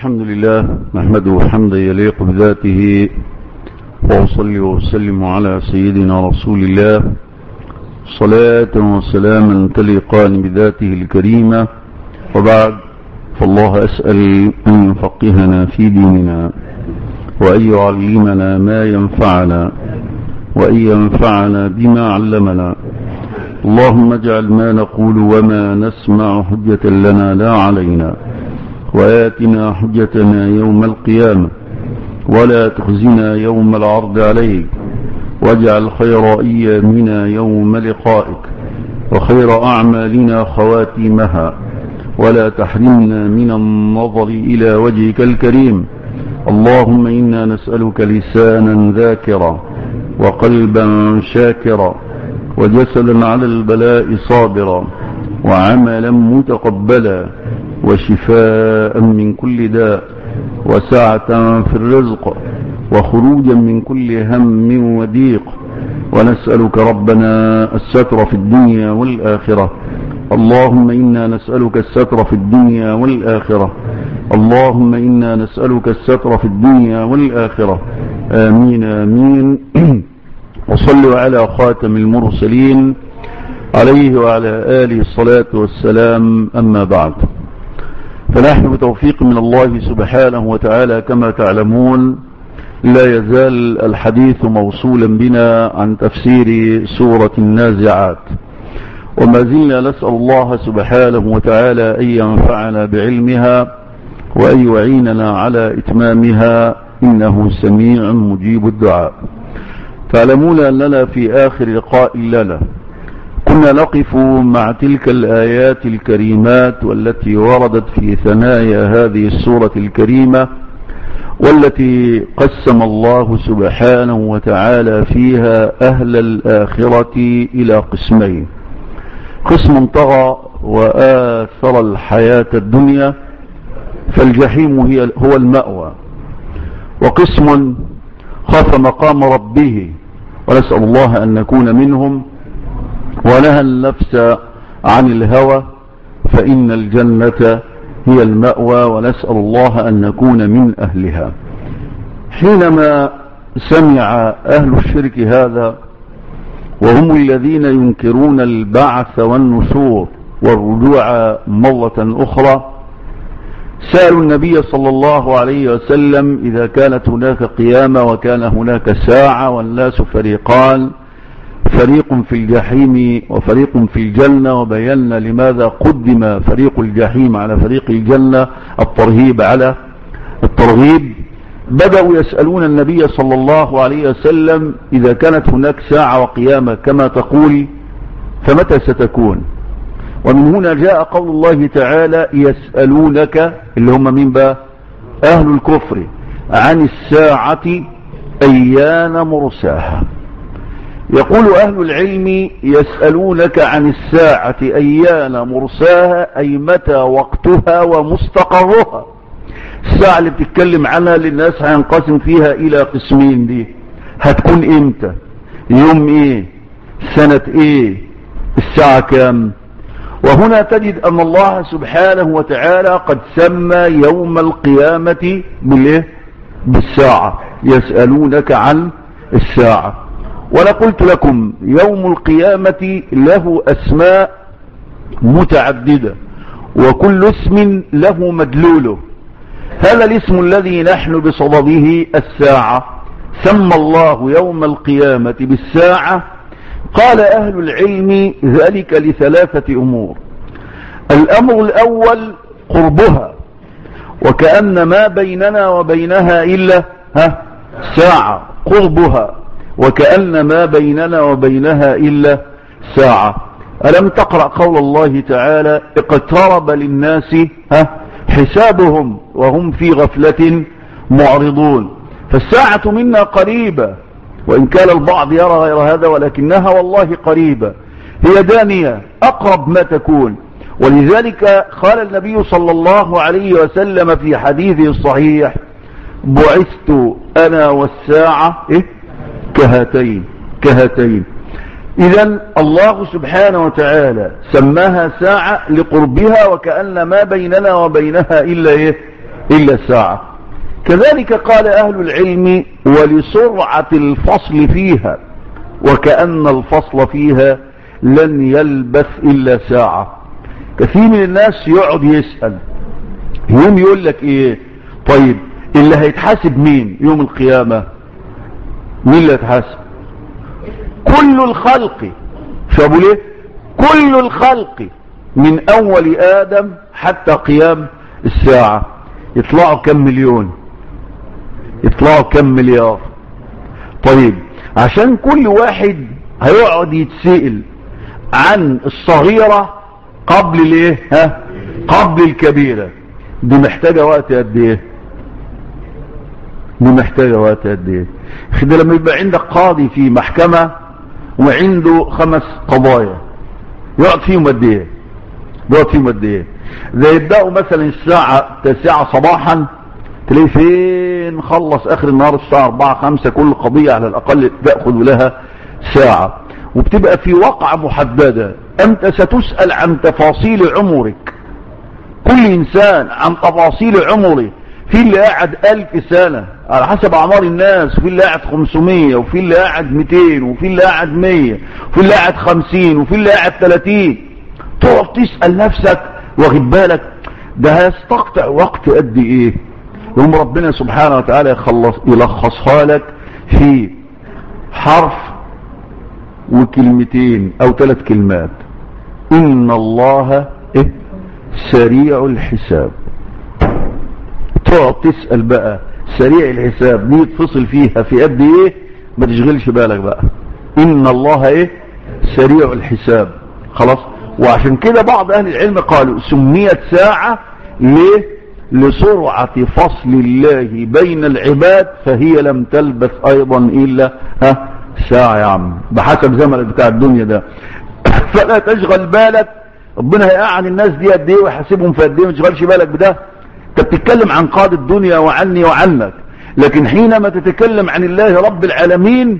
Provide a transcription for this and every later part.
الحمد لله نحمده حمدا يليق بذاته وأصلي وأسلم على سيدنا رسول الله صلاة وسلاما تليقان بذاته الكريمة وبعد فالله أسأل أن يفقهنا في ديننا وأن يعلمنا ما ينفعنا وأن ينفعنا بما علمنا اللهم اجعل ما نقول وما نسمع حجة لنا لا علينا وآتنا حجتنا يوم القيامة ولا تخزنا يوم العرض عليك واجعل خير أيامنا يوم لقائك وخير أعمالنا خواتيمها ولا تحرمنا من النظر إلى وجهك الكريم اللهم إنا نسألك لسانا ذاكرا وقلبا شاكرا وجسدا على البلاء صابرا وعملا متقبلا وشفاء من كل داء وسعة في الرزق وخروجا من كل هم وضيق ونسألك ربنا الستر في الدنيا والآخرة اللهم إنا نسألك الستر في الدنيا والآخرة اللهم إنا نسألك الستر في الدنيا والآخرة آمين آمين وصلوا على خاتم المرسلين عليه وعلى آله الصلاة والسلام أما بعد فنحن بتوفيق من الله سبحانه وتعالى كما تعلمون لا يزال الحديث موصولا بنا عن تفسير سورة النازعات وما زلنا نسأل الله سبحانه وتعالى أن ينفعنا بعلمها وأن يعيننا على إتمامها إنه سميع مجيب الدعاء تعلمون أننا في آخر لقاء لنا كنا نقف مع تلك الآيات الكريمات والتي وردت في ثنايا هذه السورة الكريمة والتي قسم الله سبحانه وتعالى فيها أهل الآخرة إلى قسمين قسم طغى وآثر الحياة الدنيا فالجحيم هي هو المأوى وقسم خاف مقام ربه ونسأل الله أن نكون منهم ونهى النفس عن الهوى فإن الجنة هي المأوى ونسأل الله أن نكون من أهلها حينما سمع أهل الشرك هذا وهم الذين ينكرون البعث والنشور والرجوع مرة أخرى سألوا النبي صلى الله عليه وسلم إذا كانت هناك قيامة وكان هناك ساعة والناس فريقان فريق في الجحيم وفريق في الجنة وبينا لماذا قدم فريق الجحيم على فريق الجنة الترهيب على الترغيب بدأوا يسألون النبي صلى الله عليه وسلم إذا كانت هناك ساعة وقيامة كما تقول فمتى ستكون ومن هنا جاء قول الله تعالى يسألونك اللي هم مين بقى أهل الكفر عن الساعة أيان مرساها يقول أهل العلم يسألونك عن الساعة أيان مرساها أي متى وقتها ومستقرها الساعة اللي بتتكلم عنها للناس هينقسم فيها إلى قسمين دي هتكون إمتى يوم إيه سنة إيه الساعة كام وهنا تجد أن الله سبحانه وتعالى قد سمى يوم القيامة بالإيه بالساعة يسألونك عن الساعة وانا قلت لكم يوم القيامة له اسماء متعددة وكل اسم له مدلوله هذا الاسم الذي نحن بصدده الساعة سمى الله يوم القيامة بالساعة قال اهل العلم ذلك لثلاثة امور الامر الاول قربها وكأن ما بيننا وبينها الا ها ساعة قربها وكأن ما بيننا وبينها إلا ساعة ألم تقرأ قول الله تعالى اقترب للناس ها حسابهم وهم في غفلة معرضون فالساعة منا قريبة وإن كان البعض يرى غير هذا ولكنها والله قريبة هي دانية أقرب ما تكون ولذلك قال النبي صلى الله عليه وسلم في حديثه الصحيح بعثت أنا والساعة إيه كهاتين كهاتين اذا الله سبحانه وتعالى سماها ساعة لقربها وكأن ما بيننا وبينها الا ايه إلا ساعة كذلك قال أهل العلم ولسرعة الفصل فيها وكأن الفصل فيها لن يلبث إلا ساعة كثير من الناس يقعد يسأل يوم يقول لك ايه طيب اللي هيتحاسب مين يوم القيامة مين اللي هيتحاسب كل الخلق شابوا ليه كل الخلق من اول ادم حتى قيام الساعة يطلعوا كم مليون يطلعوا كم مليار طيب عشان كل واحد هيقعد يتسئل عن الصغيرة قبل الايه ها قبل الكبيرة دي محتاجة وقت قد ايه دي محتاجة وقت قد ايه ده لما يبقى عندك قاضي في محكمة وعنده خمس قضايا يقعد فيهم قد ايه يقعد فيهم قد ايه ده يبدأوا مثلا الساعة تسعة صباحا تلاقي فين خلص اخر النهار الساعة اربعة خمسة كل قضية على الاقل تأخذ لها ساعة وبتبقى في وقعة محددة انت ستسأل عن تفاصيل عمرك كل انسان عن تفاصيل عمره في اللي قاعد الف سنة على حسب اعمار الناس وفي اللي قاعد 500 وفي اللي قاعد 200 وفي اللي قاعد 100 وفي اللي قاعد 50 وفي اللي قاعد 30 تقعد تسأل نفسك واخد بالك ده هيستقطع وقت قد ايه يوم ربنا سبحانه وتعالى يخلص يلخصها لك في حرف وكلمتين او ثلاث كلمات ان الله إيه؟ سريع الحساب تقعد تسأل بقى سريع الحساب دي تفصل فيها في قد ايه ما تشغلش بالك بقى ان الله ايه سريع الحساب خلاص وعشان كده بعض اهل العلم قالوا سميت ساعة ليه لسرعة فصل الله بين العباد فهي لم تلبث ايضا الا ها ساعة يا عم بحسب زمن بتاع الدنيا ده فلا تشغل بالك ربنا هيقعن الناس دي قد ايه ويحاسبهم في قد ايه ما تشغلش بالك بده انت بتتكلم عن قاضي الدنيا وعني وعنك لكن حينما تتكلم عن الله رب العالمين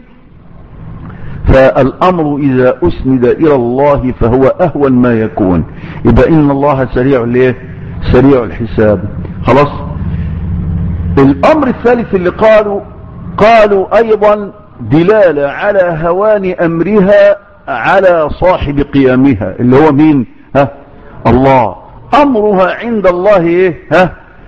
فالامر اذا اسند الى الله فهو اهون ما يكون يبقى ان الله سريع الايه سريع الحساب خلاص الامر الثالث اللي قالوا قالوا ايضا دلالة على هوان امرها على صاحب قيامها اللي هو مين ها الله امرها عند الله ايه ها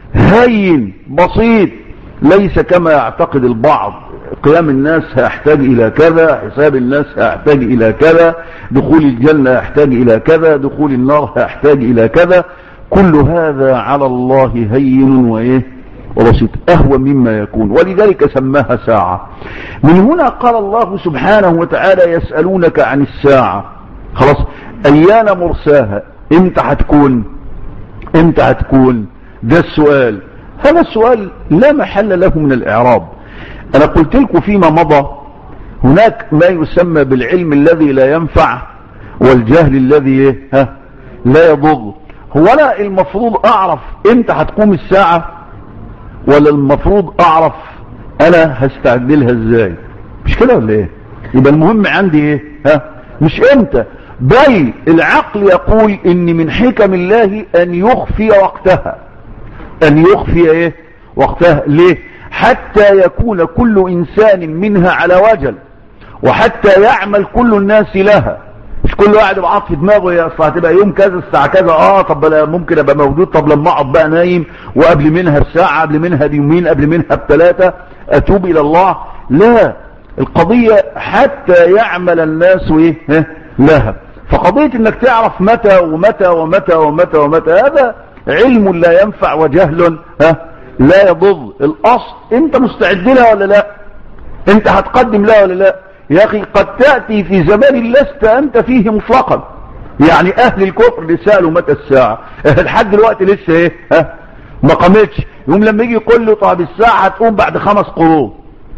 هين بسيط ليس كما يعتقد البعض قيام الناس هيحتاج الى كذا حساب الناس هيحتاج الى كذا دخول الجنة هيحتاج الى كذا دخول النار هيحتاج الى كذا كل هذا على الله هين وايه ورصيد اهوى مما يكون ولذلك سماها ساعة من هنا قال الله سبحانه وتعالى يسألونك عن الساعة خلاص ايان مرساها امتى هتكون امتى هتكون ده السؤال هذا السؤال لا محل له من الاعراب انا قلت لكم فيما مضى هناك ما يسمى بالعلم الذي لا ينفع والجهل الذي ها لا يضر هو انا المفروض اعرف امتى هتقوم الساعة ولا المفروض اعرف انا هستعدلها ازاي مش كده ولا ايه يبقى المهم عندي ايه ها مش امتى بل العقل يقول ان من حكم الله ان يخفي وقتها ان يخفي ايه وقتها ليه حتى يكون كل انسان منها على وجل وحتى يعمل كل الناس لها مش كل واحد يبقى في دماغه يا اصل هتبقى يوم كذا الساعه كذا اه طب ممكن ابقى موجود طب لما اقعد بقى نايم وقبل منها بساعه قبل منها بيومين قبل منها بثلاثه اتوب الى الله لا القضيه حتى يعمل الناس ايه لها فقضيه انك تعرف متى ومتى ومتى ومتى ومتى هذا علم لا ينفع وجهل ها لا يضر الاصل انت مستعد لها ولا لا انت هتقدم لها ولا لا يا اخي قد تأتي في زمان لست انت فيه مطلقا يعني اهل الكفر اللي سألوا متى الساعة لحد دلوقتي لسه ايه ها ما قامتش يوم لما يجي يقول له طب الساعة هتقوم بعد خمس قرون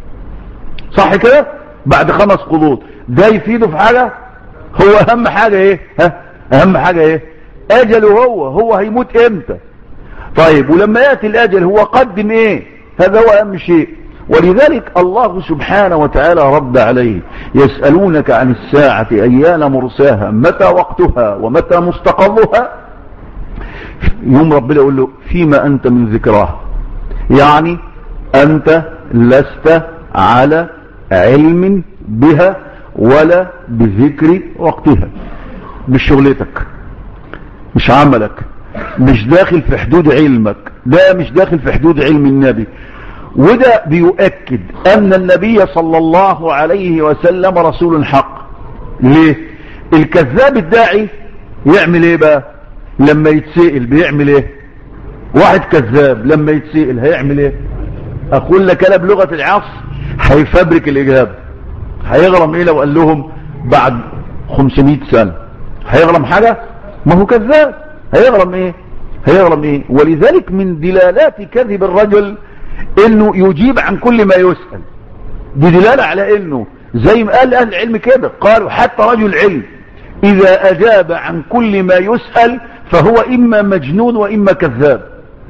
صح كده بعد خمس قرون ده يفيده في حاجة هو اهم حاجة ايه ها اهم حاجة ايه اجله هو هو هيموت امتى طيب ولما يأتي الاجل هو قدم ايه هذا هو اهم شيء ولذلك الله سبحانه وتعالى رد عليه يسألونك عن الساعة أيان مرساها متى وقتها ومتى مستقرها يوم ربنا يقول له فيما أنت من ذكراه يعني انت لست على علم بها ولا بذكر وقتها مش شغلتك مش عملك مش داخل في حدود علمك ده مش داخل في حدود علم النبي وده بيؤكد ان النبي صلى الله عليه وسلم رسول حق ليه الكذاب الداعي يعمل ايه بقى لما يتسئل بيعمل ايه واحد كذاب لما يتسئل هيعمل ايه اقول لك انا بلغة العصر هيفبرك الاجابة هيغرم ايه لو قال لهم بعد 500 سنة هيغرم حاجة ما هو كذاب هيغرم ايه هيغرم ايه ولذلك من دلالات كذب الرجل انه يجيب عن كل ما يسأل دي دلالة على انه زي ما قال اهل العلم كده قالوا حتى رجل علم اذا اجاب عن كل ما يسأل فهو اما مجنون واما كذاب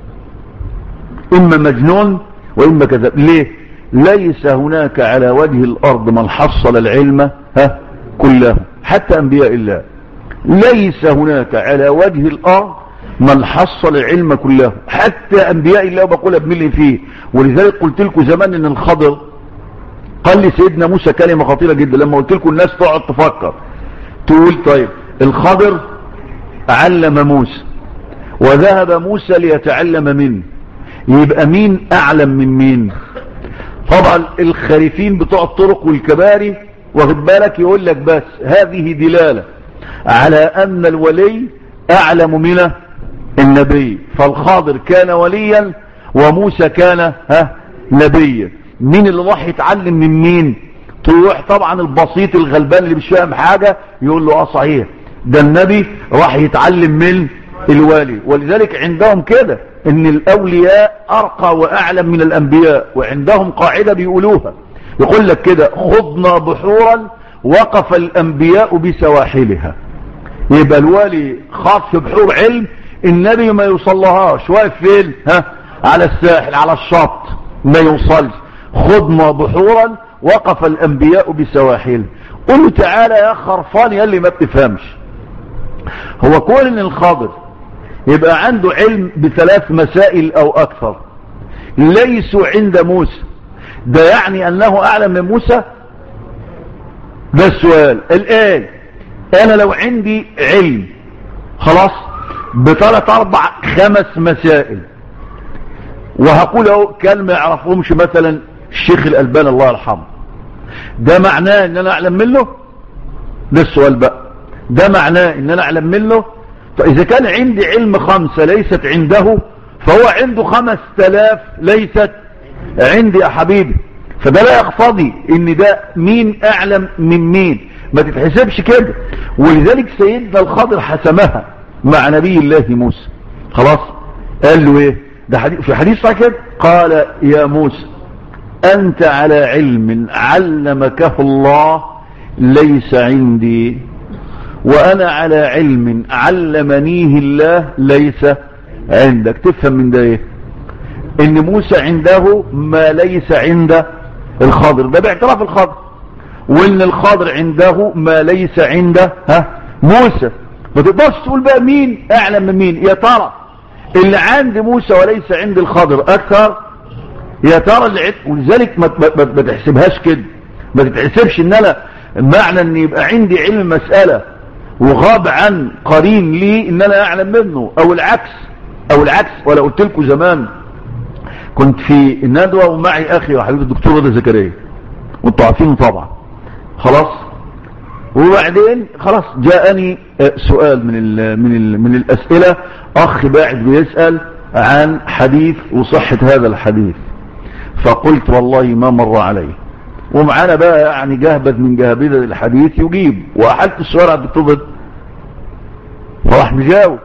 اما مجنون واما كذاب ليه ليس هناك على وجه الارض من حصل العلم ها كله حتى انبياء الله ليس هناك على وجه الارض من حصل العلم كله حتى انبياء الله بقول بملي فيه ولذلك قلت لكم زمان ان الخضر قال لي سيدنا موسى كلمة خطيرة جدا لما قلت لكم الناس تقعد تفكر تقول طيب الخضر علم موسى وذهب موسى ليتعلم منه يبقى مين اعلم من مين طبعا الخريفين بتوع الطرق والكباري واخد بالك يقول لك بس هذه دلالة على ان الولي اعلم من النبي فالخاضر كان وليا وموسى كان ها نبيا مين اللي راح يتعلم من مين تروح طبعا البسيط الغلبان اللي مش فاهم حاجة يقول له اه صحيح ده النبي راح يتعلم من الوالي ولذلك عندهم كده ان الاولياء ارقى واعلم من الانبياء وعندهم قاعدة بيقولوها يقول لك كده خضنا بحورا وقف الانبياء بسواحلها يبقى الوالي خاص في بحور علم النبي ما يوصلهاش واقف فين ها على الساحل على الشط ما يوصلش خضنا بحورا وقف الانبياء بسواحل قل له تعالى يا خرفان يا اللي ما بتفهمش هو كون ان الخاضر يبقى عنده علم بثلاث مسائل او اكثر ليسوا عند موسى ده يعني انه اعلم من موسى ده السؤال الان انا لو عندي علم خلاص بثلاث اربع خمس مسائل وهقول اهو كلمة يعرفهمش مثلا الشيخ الالباني الله يرحمه ده معناه ان انا اعلم منه ده السؤال بقى ده معناه ان انا اعلم منه فاذا كان عندي علم خمسة ليست عنده فهو عنده خمس تلاف ليست عندي يا حبيبي فده لا يقتضي ان ده مين اعلم من مين ما تتحسبش كده ولذلك سيدنا الخضر حسمها مع نبي الله موسى خلاص قال له ايه ده حديث في حديث صحيح كده قال يا موسى انت على علم علمكه الله ليس عندي وانا على علم علمنيه الله ليس عندك تفهم من ده ايه ان موسى عنده ما ليس عند الخضر ده باعتراف الخضر وان الخضر عنده ما ليس عند ها موسى ما تقدرش تقول بقى مين اعلم من مين يا ترى اللي عند موسى وليس عند الخضر اكثر يا ترى اللي عند ولذلك ما, ما, ما تحسبهاش كده ما تتحسبش ان انا معنى ان يبقى عندي علم مسألة وغاب عن قرين لي ان انا اعلم منه او العكس او العكس ولا قلت لكم زمان كنت في الندوة ومعي اخي وحبيب الدكتور رضا زكريا وانتوا عارفينه طبعا خلاص وبعدين خلاص جاءني سؤال من ال من ال من الاسئلة اخ باعث بيسأل عن حديث وصحة هذا الحديث فقلت والله ما مر علي ومعانا بقى يعني جهبد من جهبدة الحديث يجيب واحلت السؤال على الدكتور ضد فراح مجاوب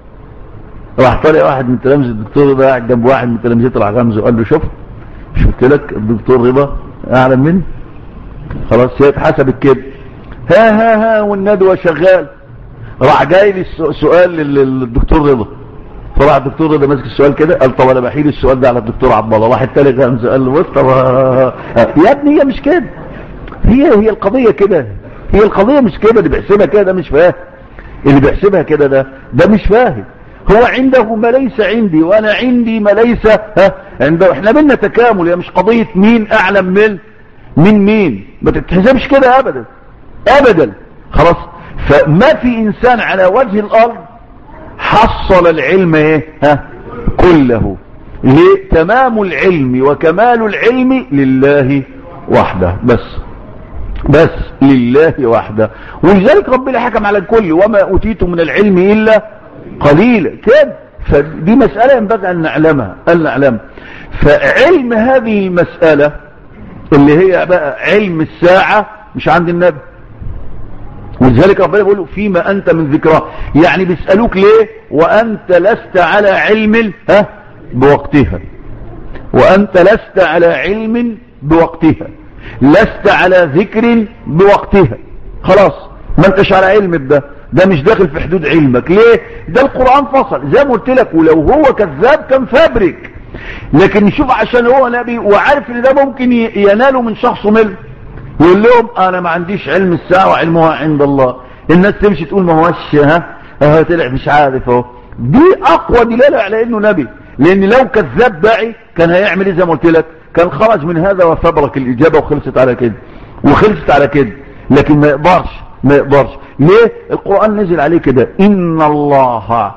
راح طالع واحد من تلامذة الدكتور ده قاعد جنب واحد من تلامذته راح غمزه وقال له شوف شفت لك الدكتور رضا اعلم مني خلاص هي اتحسبت كده ها ها ها والندوة شغال راح جاي لي سؤال للدكتور رضا فراح الدكتور رضا ماسك السؤال كده قال طب انا بحيل السؤال ده على الدكتور عبد الله راح التالي غمزه قال له بص طب يا ابني هي مش كده هي هي القضيه كده هي القضيه مش كده اللي بيحسبها كده ده مش فاهم اللي بيحسبها كده ده ده مش فاهم هو عنده ما ليس عندي وانا عندي ما ليس ها عنده احنا بينا تكامل يا مش قضية مين اعلم من من مين ما تتحسبش كده ابدا ابدا خلاص فما في انسان على وجه الارض حصل العلم ايه ها كله ليه تمام العلم وكمال العلم لله وحده بس بس لله وحده ولذلك ربنا حكم على الكل وما أوتيتم من العلم إلا قليلا كده فدي مسألة ينبغي أن نعلمها أن نعلمها فعلم هذه المسألة اللي هي بقى علم الساعة مش عند النبي ولذلك ربنا بيقول له فيما أنت من ذكراه يعني بيسألوك ليه وأنت لست على علم ها بوقتها وأنت لست على علم بوقتها لست على ذكر بوقتها خلاص ما انتش على علم بده ده مش داخل في حدود علمك ليه ده القرآن فصل زي ما قلت لك ولو هو كذاب كان فابرك لكن نشوف عشان هو نبي وعارف ان ده ممكن يناله من شخص مل يقول لهم انا ما عنديش علم الساعة وعلمها عند الله الناس تمشي تقول ما هوش ها اه طلع مش عارف اهو دي اقوى دلالة على انه نبي لان لو كذاب داعي كان هيعمل ايه زي ما قلت لك كان خرج من هذا وفبرك الاجابة وخلصت على كده وخلصت على كده لكن ما يقدرش ما يقدرش ليه القرآن نزل عليه كده ان الله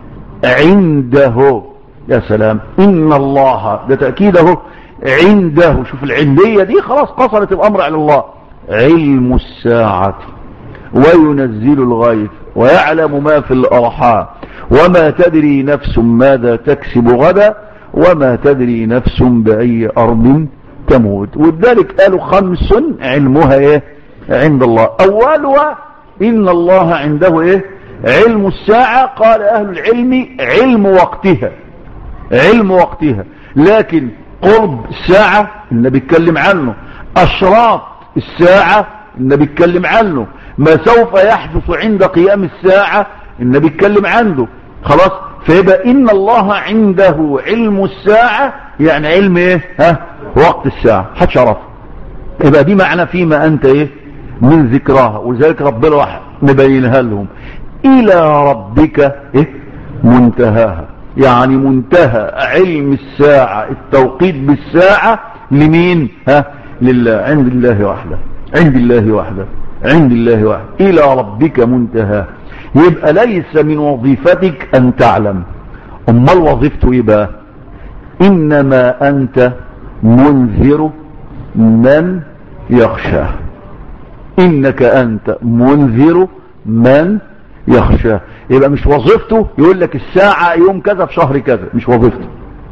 عنده يا سلام ان الله ده تأكيد اهو عنده شوف العندية دي خلاص قصرت الامر على الله علم الساعة وينزل الغيث ويعلم ما في الارحام وما تدري نفس ماذا تكسب غدا وما تدري نفس بأي أرض تموت ولذلك قالوا خمس علمها ايه عند الله أولها إن الله عنده ايه علم الساعة قال أهل العلم علم وقتها علم وقتها لكن قرب الساعة النبي اتكلم عنه أشراط الساعة النبي اتكلم عنه ما سوف يحدث عند قيام الساعة النبي اتكلم عنه خلاص فيبقى إن الله عنده علم الساعة يعني علم ايه ها وقت الساعة حدش عرفه يبقى دي معنى فيما أنت ايه من ذكراها ولذلك ربنا راح مبينها لهم إلى ربك ايه منتهاها يعني منتهى علم الساعة التوقيت بالساعة لمين ها لله عند الله وحده عند الله وحده عند الله وحده إلى ربك منتهاها يبقى ليس من وظيفتك أن تعلم أما وظيفته يبقى إنما أنت منذر من يخشاه إنك أنت منذر من يخشاه يبقى مش وظيفته يقول لك الساعة يوم كذا في شهر كذا مش وظيفته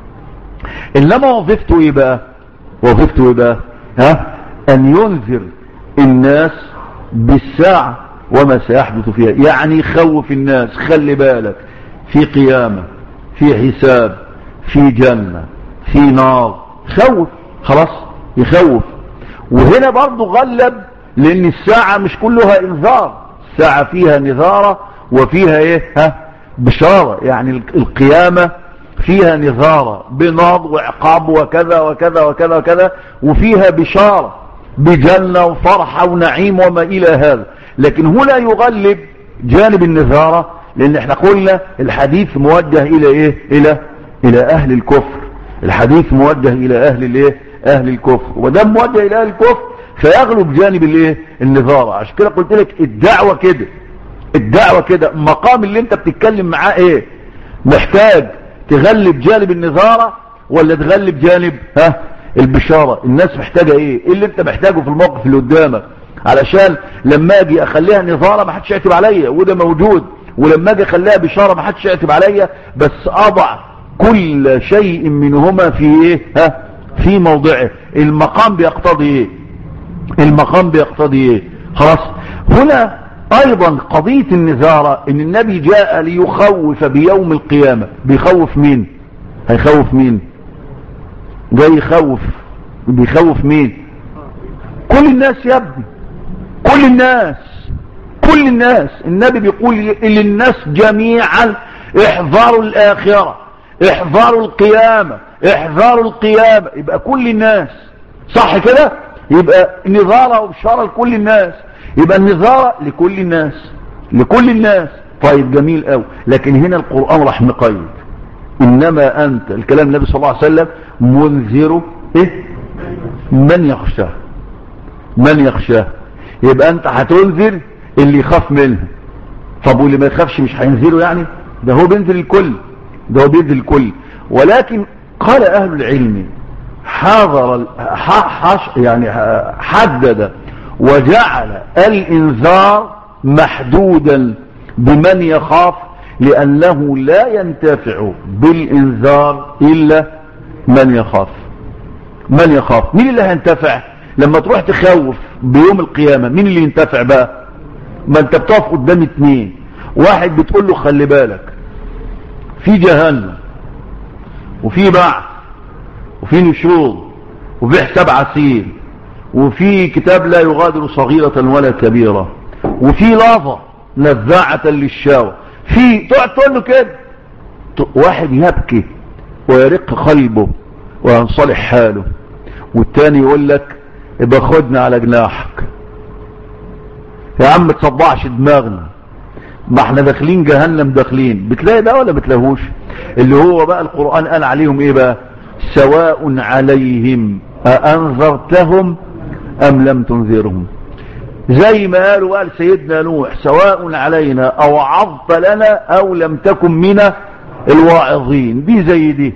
إنما وظيفته يبقى وظيفته يبقى ها أن ينذر الناس بالساعة وما سيحدث فيها يعني يخوف الناس خلي بالك في قيامة في حساب في جنة في نار خوف خلاص يخوف وهنا برضو غلب لان الساعة مش كلها انذار الساعة فيها نذارة وفيها ايه ها بشارة يعني القيامة فيها نذارة بنار وعقاب وكذا وكذا وكذا وكذا وفيها بشارة بجنة وفرحة ونعيم وما الى هذا لكن هنا يغلب جانب النذارة لان احنا قلنا الحديث موجه الى ايه الى الى اهل الكفر الحديث موجه الى اهل الايه اهل الكفر ودام موجه الى اهل الكفر فيغلب جانب الايه النذارة عشان كده قلت لك الدعوة كده الدعوة كده مقام اللي انت بتتكلم معاه ايه محتاج تغلب جانب النذارة ولا تغلب جانب ها البشارة الناس محتاجة ايه ايه اللي انت محتاجه في الموقف اللي قدامك علشان لما اجي اخليها نظارة ما حدش يعتب عليا وده موجود ولما اجي اخليها بشارة ما حدش يعتب عليا بس اضع كل شيء منهما في ايه ها في موضعه المقام بيقتضي ايه المقام بيقتضي ايه خلاص هنا ايضا قضية النذارة ان النبي جاء ليخوف بيوم القيامة بيخوف مين هيخوف مين جاي يخوف بيخوف مين كل الناس يا ابني كل الناس كل الناس النبي بيقول للناس جميعا احذروا الاخرة احذروا القيامة احذروا القيامة يبقى كل الناس صح كده يبقى نظارة وبشارة لكل الناس يبقى النظارة لكل الناس لكل الناس طيب جميل قوي لكن هنا القرآن راح مقيد انما انت الكلام النبي صلى الله عليه وسلم منذر ايه من يخشاه من يخشاه يبقى انت هتنذر اللي يخاف منها طب واللي ما يخافش مش هينذره يعني ده هو بينذر الكل ده هو بينذر الكل ولكن قال اهل العلم حاضر حش يعني حدد وجعل الانذار محدودا بمن يخاف لانه لا ينتفع بالانذار الا من يخاف من يخاف مين اللي هينتفع لما تروح تخوف بيوم القيامة مين اللي ينتفع بقى ما انت بتقف قدام اتنين واحد بتقول له خلي بالك في جهنم وفي بعث وفي نشور وفي حساب عسير وفي كتاب لا يغادر صغيرة ولا كبيرة وفي لافة نزاعة للشاوى في تقعد تقول له كده واحد يبكي ويرق قلبه وينصلح حاله والتاني يقول لك ابقى خدنا على جناحك يا عم تصدعش دماغنا ما احنا داخلين جهنم داخلين بتلاقي ده ولا بتلاقوش اللي هو بقى القرآن قال عليهم ايه بقى سواء عليهم أأنذرتهم أم لم تنذرهم زي ما قالوا قال سيدنا نوح سواء علينا أو عظت لنا أو لم تكن من الواعظين دي زي دي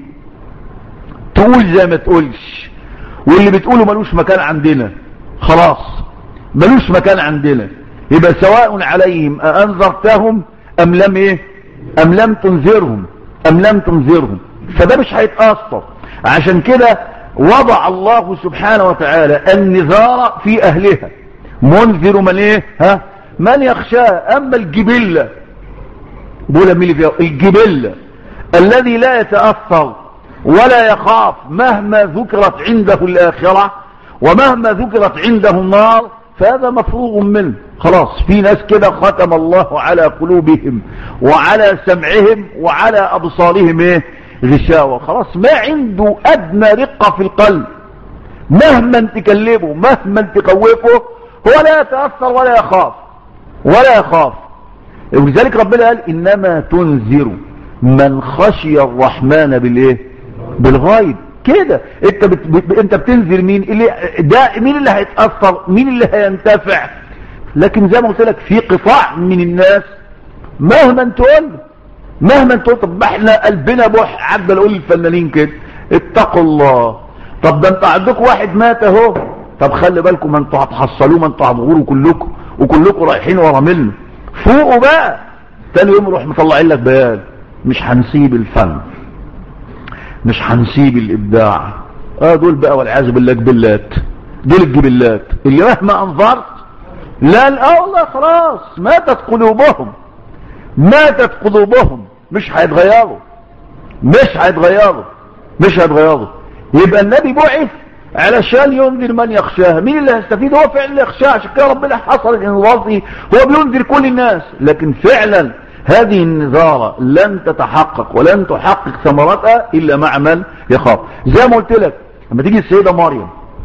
تقول زي ما تقولش واللي بتقوله ملوش مكان عندنا خلاص ملوش مكان عندنا يبقى سواء عليهم أأنذرتهم أم لم إيه أم لم تنذرهم أم لم تنذرهم فده مش هيتأثر عشان كده وضع الله سبحانه وتعالى النذار في أهلها منذر من إيه ها من يخشاه أما الجبلة بقول مين اللي فيها الجبلة الذي لا يتأثر ولا يخاف مهما ذكرت عنده الآخرة ومهما ذكرت عنده النار فهذا مفروغ منه خلاص في ناس كده ختم الله على قلوبهم وعلى سمعهم وعلى أبصارهم ايه غشاوة خلاص ما عنده أدنى رقة في القلب مهما تكلمه مهما تقوفه هو لا يتأثر ولا يخاف ولا يخاف ولذلك ربنا قال إنما تنذر من خشي الرحمن بالايه بالغيب كده انت بت... بت... انت بتنذر مين اللي ده مين اللي هيتاثر مين اللي هينتفع لكن زي ما قلت لك في قطاع من الناس مهما تقول مهما تقول طب احنا قلبنا بوح عدل اقول للفنانين كده اتقوا الله طب ده انت عندكم واحد مات اهو طب خلي بالكم ما انتوا هتحصلوه ما انتوا هتغوروا كلكم وكلكم رايحين ورا منه فوقوا بقى تاني يوم روح مطلعين لك بيان مش هنسيب الفن مش هنسيب الابداع اه دول بقى والعياذ بالله جبلات دول الجبلات اللي مهما انظرت لا لا والله خلاص ماتت قلوبهم ماتت قلوبهم مش هيتغيروا مش هيتغيروا مش هيتغيروا يبقى النبي بعث علشان ينذر من يخشاها مين اللي هيستفيد هو فعلا اللي يخشاها عشان كده ربنا حصل الانذار فيه هو بينذر كل الناس لكن فعلا هذه النذارة لن تتحقق ولن تحقق ثمرتها إلا مع من يخاف زي ما قلت لك لما تيجي السيدة مريم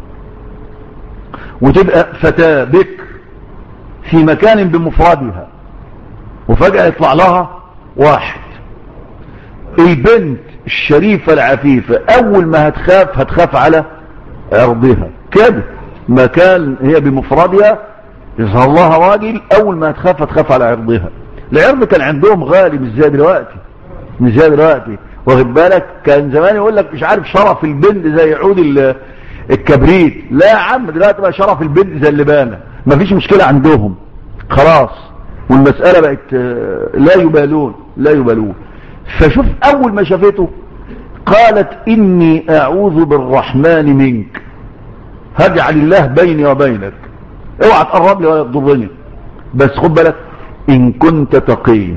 وتبقى فتاة بكر في مكان بمفردها وفجأة يطلع لها واحد البنت الشريفة العفيفة أول ما هتخاف هتخاف على عرضها كده مكان هي بمفردها يظهر لها راجل أول ما هتخاف هتخاف على عرضها العرض كان عندهم غالي مش زي دلوقتي مش زي دلوقتي واخد بالك كان زمان يقول لك مش عارف شرف البنت زي عود الكبريت لا يا عم دلوقتي بقى شرف البنت زي اللبانه مفيش مشكله عندهم خلاص والمساله بقت لا يبالون لا يبالون فشوف اول ما شافته قالت اني اعوذ بالرحمن منك هجعل الله بيني وبينك اوعى تقرب لي ولا تضرني بس خد بالك ان كنت تقي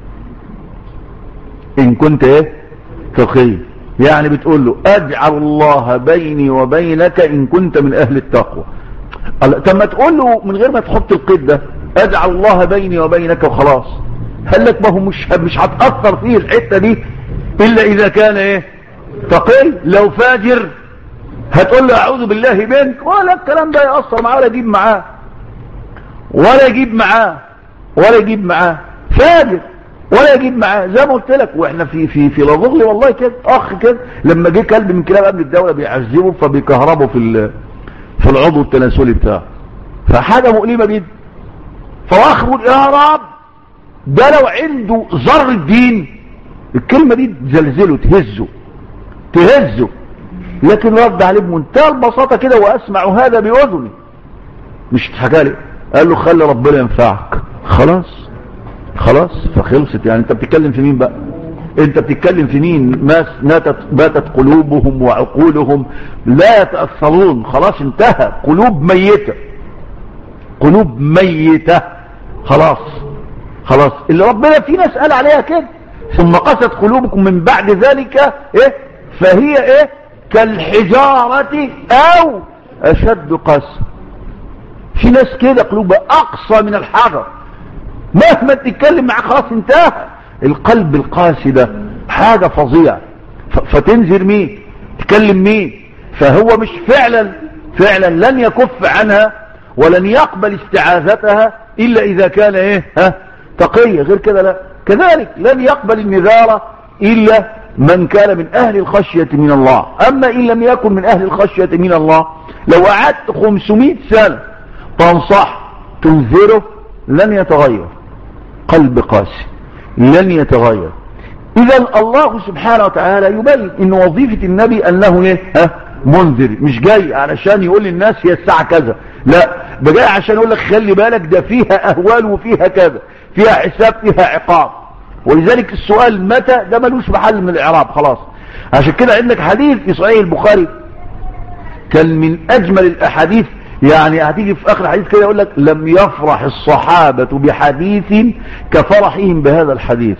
ان كنت ايه تقي يعني بتقول له اجعل الله بيني وبينك ان كنت من اهل التقوى طب ما تقول له من غير ما تحط القيد ده اجعل الله بيني وبينك وخلاص هل لك ما هو مش مش هتاثر فيه الحته دي الا اذا كان ايه تقي لو فاجر هتقول له اعوذ بالله منك ولا الكلام ده ياثر معاه ولا يجيب معاه ولا يجيب معاه ولا يجيب معاه فاجر ولا يجيب معاه زي ما قلت لك واحنا في في في لظغلي والله كده اخ كده لما جه كلب من كلاب قبل الدوله بيعذبه فبيكهربه في ال- في العضو التناسلي بتاعه فحاجه مؤلمه جدا فاخ بيقول يا رب ده لو عنده ذر الدين الكلمه دي تزلزله تهزه تهزه لكن رد عليه بمنتهى البساطه كده واسمع هذا باذني مش اتحكى لي قال له خلي ربنا ينفعك خلاص خلاص فخلصت يعني انت بتتكلم في مين بقى انت بتتكلم في مين ناس ناتت باتت قلوبهم وعقولهم لا يتأثرون خلاص انتهى قلوب ميتة قلوب ميتة خلاص خلاص اللي ربنا في ناس قال عليها كده ثم قست قلوبكم من بعد ذلك ايه فهي ايه كالحجارة او اشد قسوة في ناس كده قلوبها اقصى من الحجر مهما تتكلم معاه خلاص انتهى القلب القاسي ده حاجة فظيعة ف- فتنذر مين تكلم مين فهو مش فعلا فعلا لن يكف عنها ولن يقبل استعاذتها الا اذا كان ايه ها تقي غير كده لا كذلك لن يقبل النذارة الا من كان من اهل الخشية من الله اما ان لم يكن من اهل الخشية من الله لو قعدت 500 سنة تنصح تنذره لن يتغير قلب قاسي لن يتغير اذا الله سبحانه وتعالى يبين ان وظيفة النبي انه ايه ها منذر مش جاي علشان يقول للناس هي الساعة كذا لا ده جاي عشان يقول لك خلي بالك ده فيها اهوال وفيها كذا فيها حساب فيها عقاب ولذلك السؤال متى ده ملوش محل من الاعراب خلاص عشان كده عندك حديث في صحيح البخاري كان من اجمل الاحاديث يعني هتيجي في اخر الحديث كده يقول لك لم يفرح الصحابة بحديث كفرحهم بهذا الحديث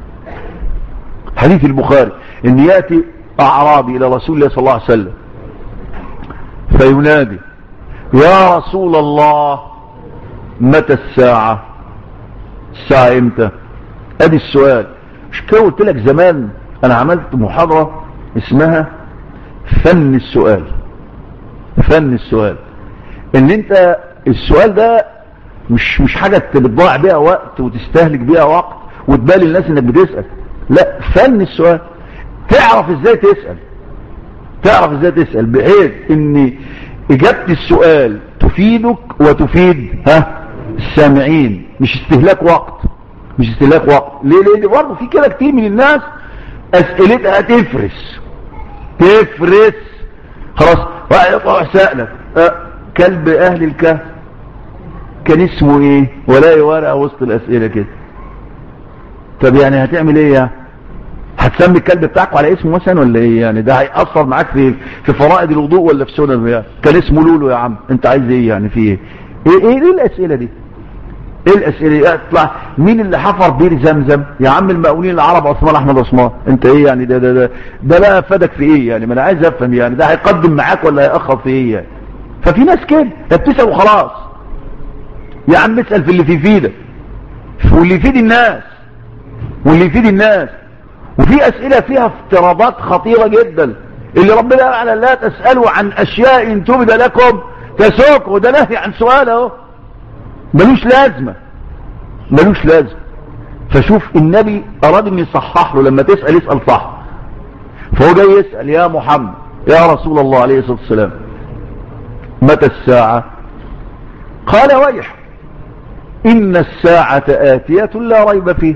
حديث البخاري ان ياتي اعرابي الى رسول الله صلى الله عليه وسلم فينادي يا رسول الله متى الساعة الساعة امتى ادي السؤال مش كده قلت لك زمان انا عملت محاضرة اسمها فن السؤال فن السؤال ان انت السؤال ده مش مش حاجة انت بتضيع بيها وقت وتستهلك بيها وقت وتبالي الناس انك بتسأل لا فن السؤال تعرف ازاي تسأل تعرف ازاي تسأل بحيث ان اجابة السؤال تفيدك وتفيد ها السامعين مش استهلاك وقت مش استهلاك وقت ليه ليه برضه في كده كتير من الناس اسئلتها تفرس تفرس خلاص واحد يطلع سألك أه كلب اهل الكهف كان اسمه ايه ولا ورقه وسط الاسئله كده طب يعني هتعمل ايه يعني هتسمي الكلب بتاعك على اسمه مثلا ولا ايه يعني ده هيأثر معاك في في فرائض الوضوء ولا في سنن الرياض كان اسمه لولو يا عم انت عايز ايه يعني في ايه ايه ايه, إيه الاسئله دي ايه الاسئله دي اطلع مين اللي حفر بير زمزم يا عم المقاولين العرب عثمان احمد عثمان انت ايه يعني ده ده ده ده لا افادك في ايه يعني ما انا عايز افهم يعني ده هيقدم معاك ولا هيأخر في ايه يعني ففي ناس كده انت بتسال وخلاص يا عم اسال في اللي في يفيدك واللي يفيد الناس واللي يفيد الناس وفي اسئله فيها افتراضات خطيره جدا اللي ربنا قال على لا تسالوا عن اشياء ان تبد لكم تسوق وده نهي عن سؤال اهو ملوش لازمه ملوش لازمه فشوف النبي اراد ان يصحح له لما تسال اسال صح فهو جاي يسال يا محمد يا رسول الله عليه الصلاه والسلام متى الساعه قال ويح إن الساعة آتية لا ريب فيه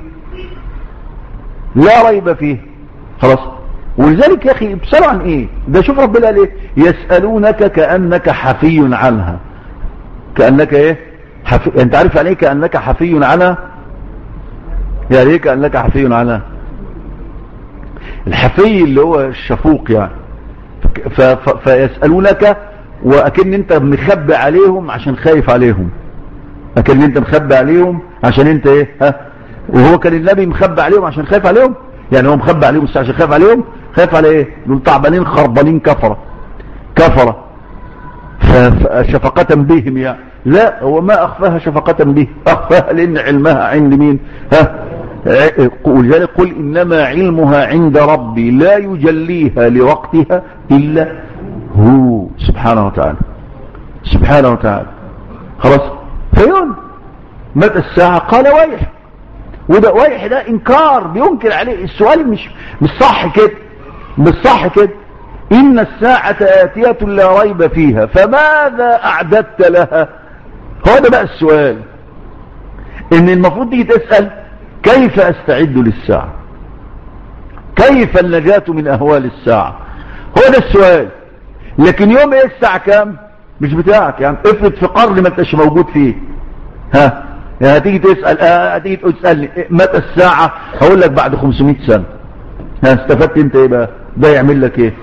لا ريب فيه خلاص ولذلك يا أخي بسرعة عن إيه ده شوف ربنا قال إيه يسألونك كأنك حفي عنها كأنك إيه حفي أنت عارف يعني إيه كأنك حفي عنها يعني إيه كأنك حفي عنها الحفي اللي هو الشفوق يعني ف... ف... فيسألونك واكن انت مخبي عليهم عشان خايف عليهم اكن انت مخبي عليهم عشان انت ايه ها وهو كان النبي مخبي عليهم عشان خايف عليهم يعني هو مخبي عليهم بس عشان خايف عليهم خايف على ايه دول تعبانين خربانين كفره كفره شفقة بهم يعني لا هو ما اخفاها شفقة به اخفاها لان علمها عند مين ها ولذلك قل انما علمها عند ربي لا يجليها لوقتها الا هو سبحانه وتعالى سبحانه وتعالى خلاص فيقول متى الساعة قال ويح وده وايح ده انكار بينكر عليه السؤال مش مش صح كده مش صح كده ان الساعة آتية لا ريب فيها فماذا اعددت لها هو ده بقى السؤال ان المفروض تيجي تسأل كيف استعد للساعة كيف النجاة من اهوال الساعة هو ده السؤال لكن يوم ايه الساعة كام مش بتاعك يعني افرض في قرن ما انتش موجود فيه ها يعني هتيجي تسأل اه هتيجي تسألني متى الساعة هقول لك بعد 500 سنة ها استفدت انت ايه بقى ده يعمل لك ايه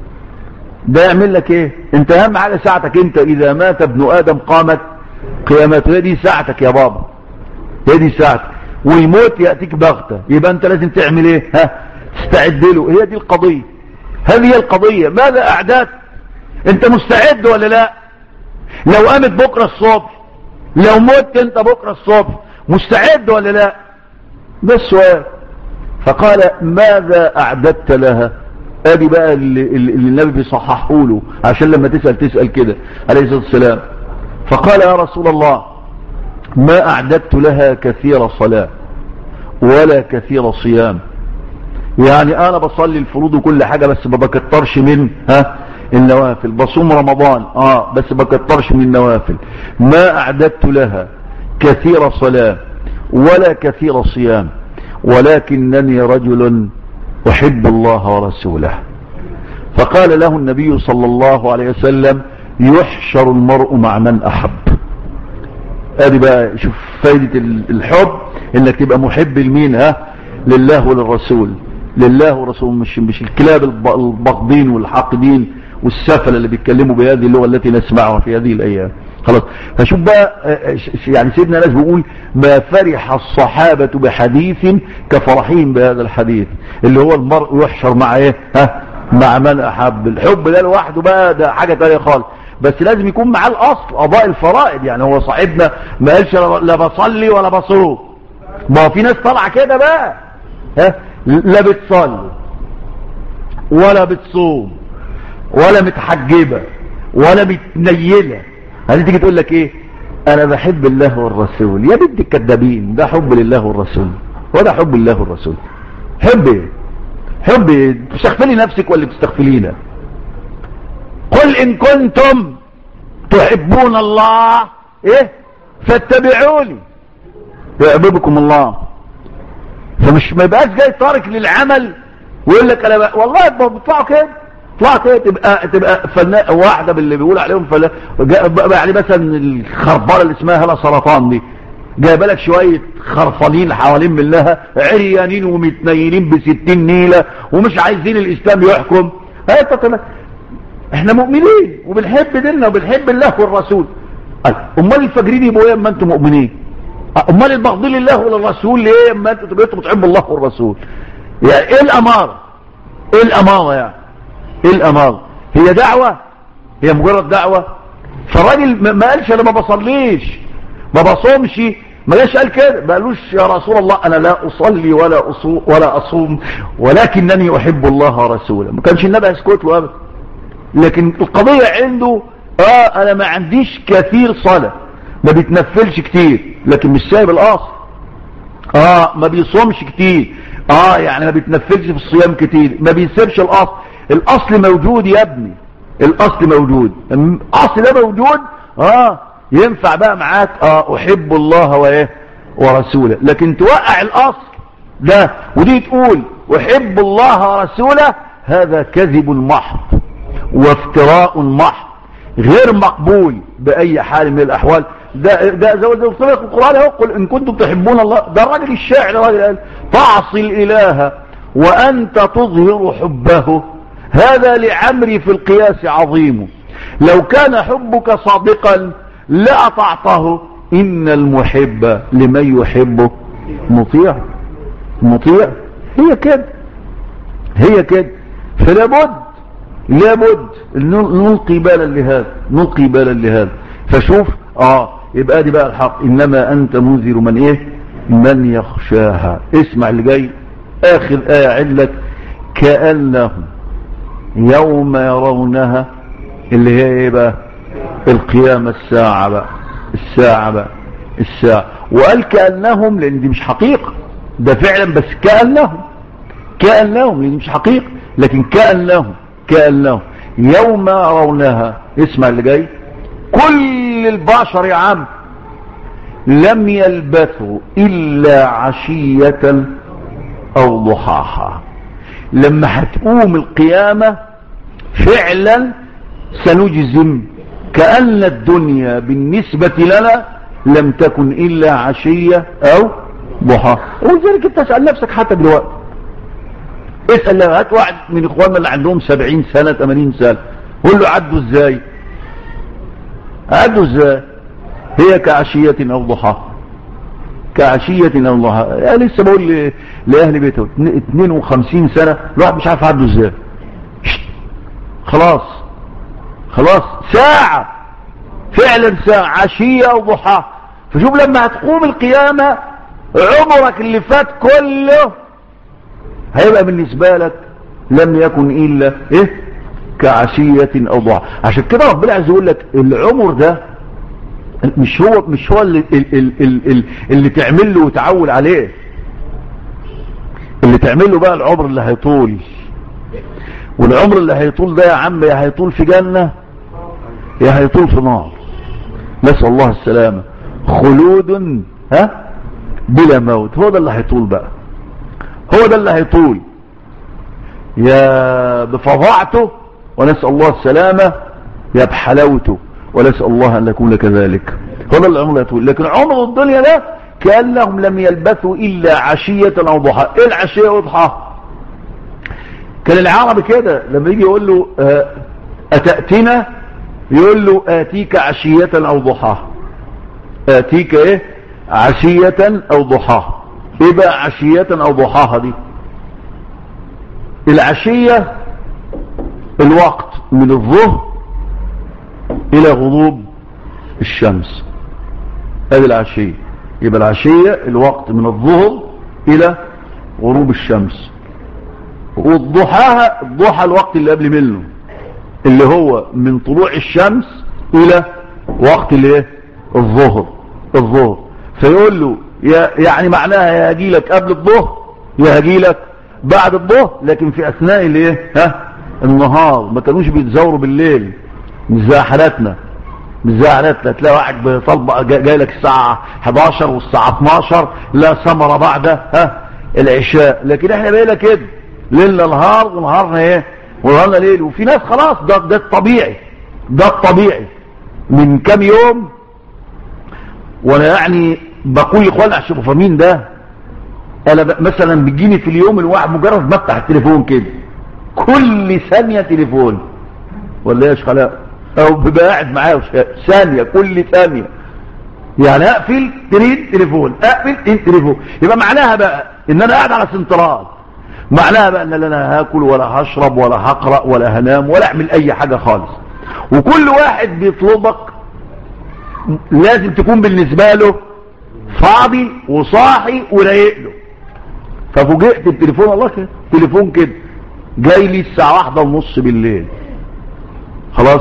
ده يعمل لك ايه انت اهم حاجة ساعتك انت اذا مات ابن ادم قامت قيامته هي دي ساعتك يا بابا هي دي ساعتك ويموت يأتيك بغتة يبقى انت لازم تعمل ايه ها تستعد له هي دي القضية هذه هي القضية ماذا اعداد انت مستعد ولا لا لو قامت بكرة الصبح لو مت انت بكرة الصبح مستعد ولا لا ده السؤال فقال ماذا اعددت لها ادي بقى اللي, اللي النبي بيصححه له عشان لما تسأل تسأل كده عليه الصلاة والسلام فقال يا رسول الله ما اعددت لها كثير صلاة ولا كثير صيام يعني انا بصلي الفروض وكل حاجة بس ما بكترش من ها النوافل بصوم رمضان اه بس بكترش من النوافل ما اعددت لها كثير صلاة ولا كثير صيام ولكنني رجل احب الله ورسوله فقال له النبي صلى الله عليه وسلم يحشر المرء مع من احب ادي بقى شوف فايدة الحب انك تبقى محب لمين ها لله وللرسول لله ورسوله مش مش الكلاب البغضين والحاقدين والسفل اللي بيتكلموا بهذه اللغة التي نسمعها في هذه الايام خلاص فشوف بقى يعني سيدنا ناس بيقول ما فرح الصحابة بحديث كفرحين بهذا الحديث اللي هو المرء يحشر مع ايه ها مع من احب الحب ده لوحده بقى ده حاجة تانية خالص بس لازم يكون معاه الاصل قضاء الفرائض يعني هو صاحبنا ما قالش لا بصلي ولا بصوم ما هو في ناس طالعه كده بقى ها لا بتصلي ولا بتصوم ولا متحجبه ولا متنيله هذه تيجي تقول لك ايه انا بحب الله والرسول يا بنت الكذابين ده حب لله والرسول وده حب الله والرسول حب ايه حب ايه بتستغفلي نفسك ولا بتستغفلينا قل ان كنتم تحبون الله ايه فاتبعوني يحببكم الله فمش ما يبقاش جاي تارك للعمل ويقول لك انا بقى والله بيطلعوا كده طلع كده تبقى تبقى فنان واحده باللي بيقول عليهم فلا يعني مثلا الخربانه اللي اسمها هلا سرطان دي جايبه لك شويه خرفانين حوالين منها عريانين ومتنينين بستين نيله ومش عايزين الاسلام يحكم هي احنا مؤمنين وبنحب ديننا وبنحب الله والرسول امال الفجرين يبقوا ايه اما انتم مؤمنين امال البغض لله وللرسول ليه اما انتم تبقوا بتحبوا الله والرسول يعني ايه الاماره ايه الاماره يعني ايه الاماره هي دعوه هي مجرد دعوه فالراجل ما قالش انا ما بصليش ما بصومش ما جاش قال كده ما قالوش يا رسول الله انا لا اصلي ولا اصوم ولا اصوم ولكنني احب الله ورسوله ما كانش النبي يسكت له ابدا لكن القضية عنده اه انا ما عنديش كثير صلاة ما بيتنفلش كتير لكن مش سايب الاصل اه ما بيصومش كتير اه يعني ما بيتنفلش في الصيام كتير ما بيسيبش الاصل الاصل موجود يا ابني الاصل موجود الاصل ده موجود اه ينفع بقى معاك اه احب الله وايه ورسوله لكن توقع الاصل ده ودي تقول احب الله ورسوله هذا كذب محض وافتراء محض غير مقبول بأي حال من الأحوال ده ده زي ما قلت لك القرآن اهو قل إن كنتم تحبون الله ده الراجل الشاعر الراجل قال تعصي الإله وأنت تظهر حبه هذا لعمري في القياس عظيم لو كان حبك صادقا لأطعته إن المحب لمن يحبه مطيع مطيع هي كده هي كده فلا بد لابد نلقي بالا لهذا نلقي بالا لهذا فشوف اه يبقى دي بقى الحق انما انت منذر من ايه من يخشاها اسمع اللي جاي اخر ايه علك كانهم يوم يرونها اللي هي ايه بقى القيامه الساعه بقى الساعه بقى الساعه وقال كانهم لان دي مش حقيقه ده فعلا بس كأن لهم كأن لهم لان مش حقيقة لكن كأن لهم كأن لهم يوم يرونها اسمع اللي جاي كل البشر يا عم لم يلبثوا إلا عشية أو ضحاها لما هتقوم القيامة فعلا سنجزم كأن الدنيا بالنسبة لنا لم تكن إلا عشية أو ضحاها ولذلك انت اسأل نفسك حتى دلوقتي اسأل لو هات واحد من اخواننا اللي عندهم سبعين سنة تمانين سنة قول له عدوا ازاي عدوا ازاي هي كعشية او ضحاها كعشية او ضحاها يعني لسه بقول ل- لاهل بيته 52 سنة الواحد مش عارف عدوا ازاي شت. خلاص خلاص ساعة فعلا ساعة عشية او ضحاها فشوف لما هتقوم القيامة عمرك اللي فات كله هيبقى بالنسبة لك لم يكن إلا إيه كعشية أو ضحى عشان كده ربنا عايز يقول لك العمر ده مش هو مش هو اللي, اللي, اللي, اللي تعمل له وتعول عليه اللي تعمل له بقى العمر اللي هيطول والعمر اللي هيطول ده يا عم يا هيطول في جنة يا هيطول في نار نسأل الله السلامة خلود ها بلا موت هو ده اللي هيطول بقى هو ده اللي هيطول يا بفظاعته ونسأل الله السلامة يا بحلاوته ونسأل الله أن نكون كذلك هو ده اللي عمره يطول لكن عمر الدنيا ده كأنهم لم يلبثوا إلا عشية أو ضحى إيه العشية وضحى كان العربي كده لما يجي يقول له آه، أتأتنا يقول له آتيك عشية أو ضحى آتيك إيه عشية أو ضحى إيه بقى عشية أو ضحاها دي العشية الوقت من الظهر إلى غروب الشمس هذه العشية يبقى العشية الوقت من الظهر إلى غروب الشمس والضحاها الضحى الوقت اللي قبل منه اللي هو من طلوع الشمس إلى وقت الايه الظهر الظهر فيقول له يا يعني معناها يا هجي لك قبل الظهر يا هجي لك بعد الظهر لكن في اثناء الايه ها النهار ما كانوش بيتزوروا بالليل مش زي حالاتنا مش زي حالاتنا تلاقي واحد بيطلب جا- جاي لك الساعه 11 والساعه 12 لا ثمره بعد ها العشاء لكن احنا بقينا كده ليلنا نهار ونهارنا ايه ونهارنا ليل وفي ناس خلاص ده ده الطبيعي ده الطبيعي من كام يوم وانا يعني بقول لاخواننا عشان يبقوا فاهمين ده انا ب- مثلا بيجيني في اليوم الواحد مجرد ما افتح التليفون كده كل ثانيه تليفون ولا ايش خلاق او بيبقى قاعد معايا وش- ثانيه كل ثانيه يعني اقفل تريد تليفون اقفل تريد تليفون يبقى معناها بقى ان انا قاعد على سنترال معناها بقى ان لا انا هاكل ولا هشرب ولا هقرا ولا هنام ولا اعمل اي حاجه خالص وكل واحد بيطلبك لازم تكون بالنسبه له فاضي وصاحي ورايق له ففوجئت بتليفون الله كده تليفون كده جاي لي الساعه واحدة ونص بالليل خلاص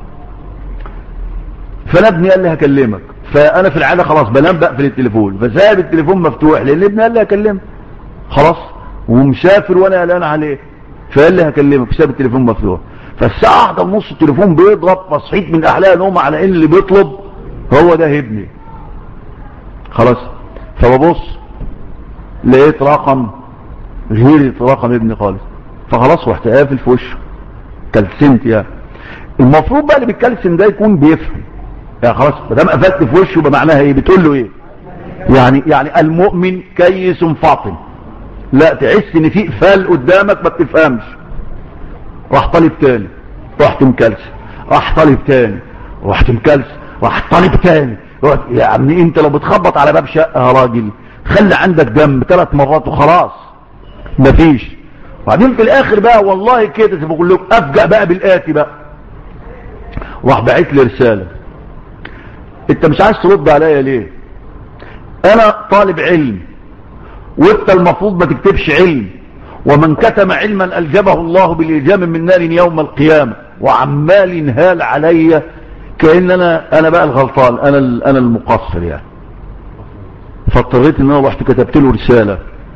فانا ابني قال لي هكلمك فانا في العاده خلاص بنام بقفل التليفون فسايب التليفون مفتوح لان ابني قال لي هكلمك خلاص ومسافر وانا قلقان عليه فقال لي هكلمك ساب التليفون مفتوح فالساعه واحدة ونص التليفون بيضرب فصحيت من احلام نوم على ان اللي بيطلب هو ده ابني خلاص فببص لقيت رقم غير رقم ابني خالص فخلاص رحت قافل في وشه كلسمت يعني المفروض بقى اللي بيتكلسم ده يكون بيفهم يعني خلاص ما دام قفلت في وشه يبقى معناها ايه بتقول له ايه يعني يعني المؤمن كيس فاطن لا تحس ان في اقفال قدامك ما بتفهمش راح طالب تاني رحت مكلسم راح طالب تاني رحت مكلسم راح طالب تاني رحت يا عمي انت لو بتخبط على باب شقه يا راجل خلي عندك دم ثلاث مرات وخلاص مفيش وبعدين في الاخر بقى والله كده زي ما بقول لكم افجأ بقى بالاتي بقى راح باعت لي رساله انت مش عايز ترد عليا ليه انا طالب علم وانت المفروض ما تكتبش علم ومن كتم علما الجبه الله بالإلجام من نار يوم القيامة وعمال ينهال عليا كأن انا انا بقى الغلطان انا ال- انا المقصر يعني فاضطريت ان انا رحت كتبت له رسالة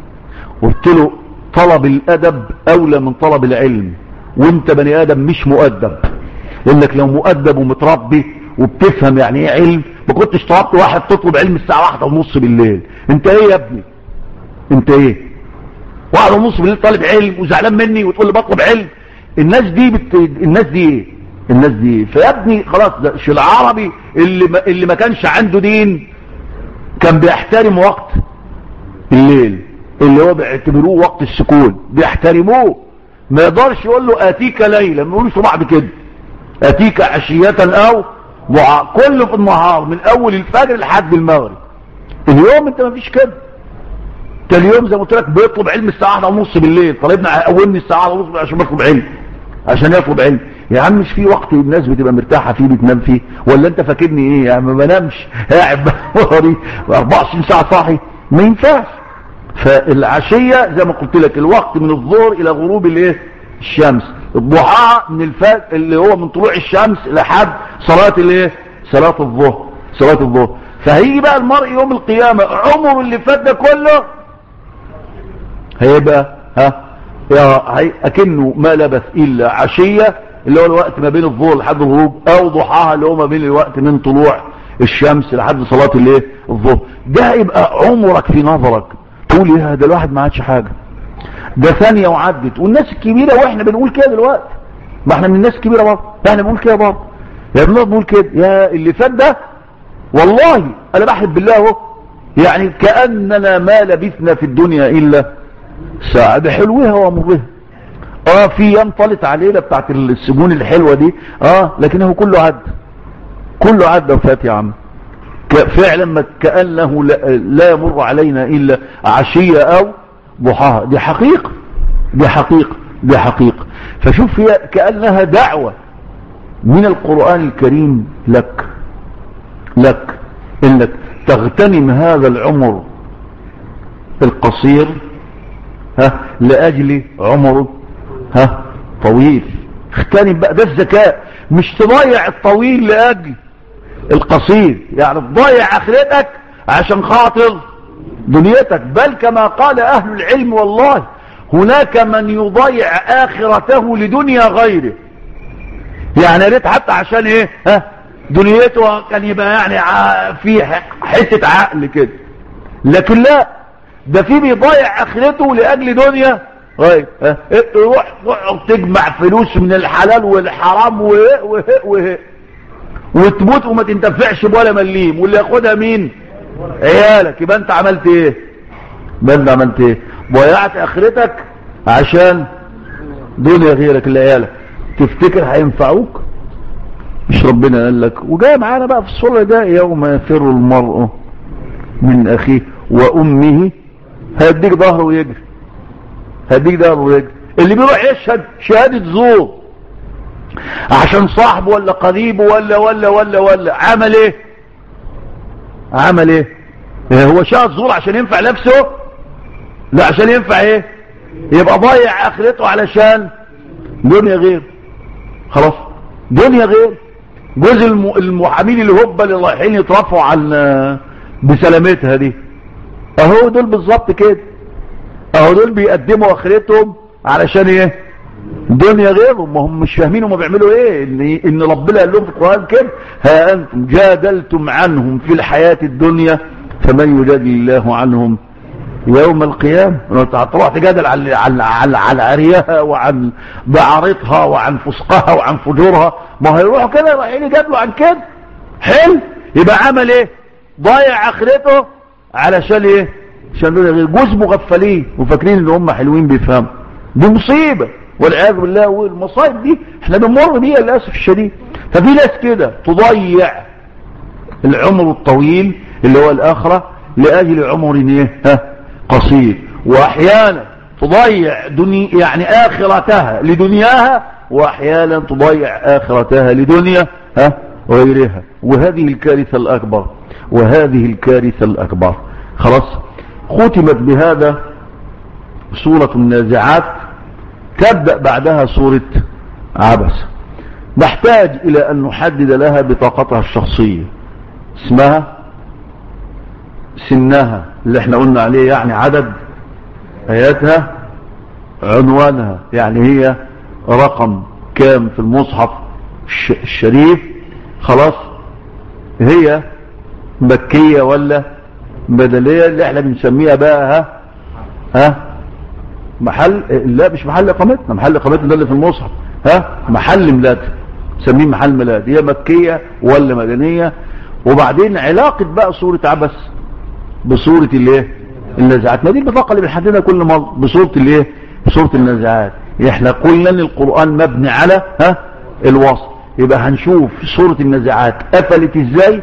قلت له طلب الادب اولى من طلب العلم وانت بني ادم مش مؤدب لانك لو مؤدب ومتربي وبتفهم يعني ايه علم ما كنتش طلبت واحد تطلب علم الساعة واحدة ونص بالليل انت ايه يا ابني انت ايه واحد ونص بالليل طالب علم وزعلان مني وتقول لي بطلب علم الناس دي بت... الناس دي ايه الناس دي إيه؟ فيا ابني خلاص ده شو العربي اللي ما... اللي ما كانش عنده دين كان بيحترم وقت الليل اللي هو بيعتبروه وقت السكون بيحترموه ما يقدرش يقول له اتيك ليلا ما يقولش بعض كده اتيك عشية او ضحى كله في النهار من اول الفجر لحد المغرب اليوم انت ما فيش كده انت اليوم زي ما قلت لك بيطلب علم الساعه واحدة ونص بالليل طالبنا قومني الساعه واحدة ونص عشان بطلب علم عشان يطلب علم يا عم مش في وقت الناس بتبقى مرتاحه فيه بتنام فيه ولا انت فاكرني ايه يا عم ما بنامش قاعد بقري 24 ساعه صاحي ما ينفعش فالعشيه زي ما قلت لك الوقت من الظهر الى غروب الايه الشمس الضحى من الفجر اللي هو من طلوع الشمس لحد صلاه الايه صلاه الظهر صلاه الظهر فهيجي بقى المرء يوم القيامه عمره اللي فات ده كله هيبقى ها يا هي اكنه ما لبث الا عشيه اللي هو الوقت ما بين الظهر لحد الغروب او ضحاها اللي هو ما بين الوقت من طلوع الشمس لحد صلاه الايه الظهر ده هيبقى عمرك في نظرك تقول يا ده الواحد ما عادش حاجه ده ثانيه وعدت والناس الكبيره واحنا بنقول كده دلوقتي ما احنا من الناس الكبيره برضه احنا بنقول كده برضه يا بنقعد نقول كده يا اللي فات ده والله انا بحلف بالله اهو يعني كاننا ما لبثنا في الدنيا الا ساعه بحلوها ومرها اه في ايام طالت علينا بتاعت السجون الحلوه دي اه لكنه كله عد كله عدى وفات يا عم فعلا ما كانه لا, لا يمر علينا الا عشيه او ضحاها دي حقيقه دي حقيقه دي حقيقه فشوف هي كانها دعوه من القران الكريم لك لك انك تغتنم هذا العمر القصير ها لاجل عمر ها طويل اغتنم بقى ده الذكاء مش تضيع الطويل لاجل القصير يعني تضيع اخرتك عشان خاطر دنيتك بل كما قال اهل العلم والله هناك من يضيع اخرته لدنيا غيره يعني يا ريت حتى عشان ايه ها دنيته كان يبقى يعني في حته عقل كده لكن لا ده في بيضيع اخرته لاجل دنيا غير ها روح تقعد تجمع فلوس من الحلال والحرام وهي وهي وهي وتموت وما تنتفعش بولا مليم واللي ياخدها مين عيالك يبقى انت عملت ايه يبقى انت عملت ايه ضيعت اخرتك عشان دنيا غيرك اللي عيالك تفتكر هينفعوك مش ربنا قال لك وجاي معانا بقى في الصلاه ده يوم يفر المرء من اخيه وامه هيديك ظهره ويجري هيديك ظهره ويجري اللي بيروح يشهد شهاده زور عشان صاحبه ولا قريبه ولا ولا ولا ولا عمل ايه عمل ايه هو شهد زور عشان ينفع نفسه لا عشان ينفع ايه يبقى ضايع اخرته علشان دنيا غير خلاص دنيا غير جزء المحامين اللي هبه اللي رايحين يترفعوا عن بسلامتها دي اهو دول بالظبط كده اهو دول بيقدموا اخرتهم علشان ايه دنيا غيرهم ما هم مش فاهمين هم بيعملوا ايه ان ان ربنا قال لهم في القران كده ها انتم جادلتم عنهم في الحياه الدنيا فمن يجادل الله عنهم يوم القيامة هتروح تجادل عن عن عن عن عريها وعن بعارتها وعن فسقها وعن فجورها ما هيروحوا كده رايحين يجادلوا عن كده حلو يبقى عمل ايه ضايع اخرته علشان ايه عشان دول جوز مغفلين وفاكرين ان هم حلوين بيفهموا دي مصيبه والعياذ بالله والمصايب دي احنا بنمر بيها للاسف الشديد ففي ناس كده تضيع العمر الطويل اللي هو الاخره لاجل عمر ايه ها قصير واحيانا تضيع دني يعني اخرتها لدنياها واحيانا تضيع اخرتها لدنيا ها غيرها وهذه الكارثه الاكبر وهذه الكارثه الاكبر خلاص ختمت بهذا سوره النازعات تبدأ بعدها سورة عبس نحتاج إلى أن نحدد لها بطاقتها الشخصية اسمها سنها اللي احنا قلنا عليه يعني عدد اياتها عنوانها يعني هي رقم كام في المصحف الشريف خلاص هي مكية ولا بدلية اللي احنا بنسميها بقى ها ها محل لا مش محل اقامتنا محل اقامتنا ده اللي في المصحف ها محل ميلاد نسميه محل ميلاد هي مكية ولا مدنية وبعدين علاقة بقى صورة عبس بصورة الايه النزعات ما دي البطاقة اللي بنحددها كل مرة بصورة الايه بصورة النزعات احنا قلنا ان القرآن مبني على ها الوصف يبقى هنشوف صورة النزعات قفلت ازاي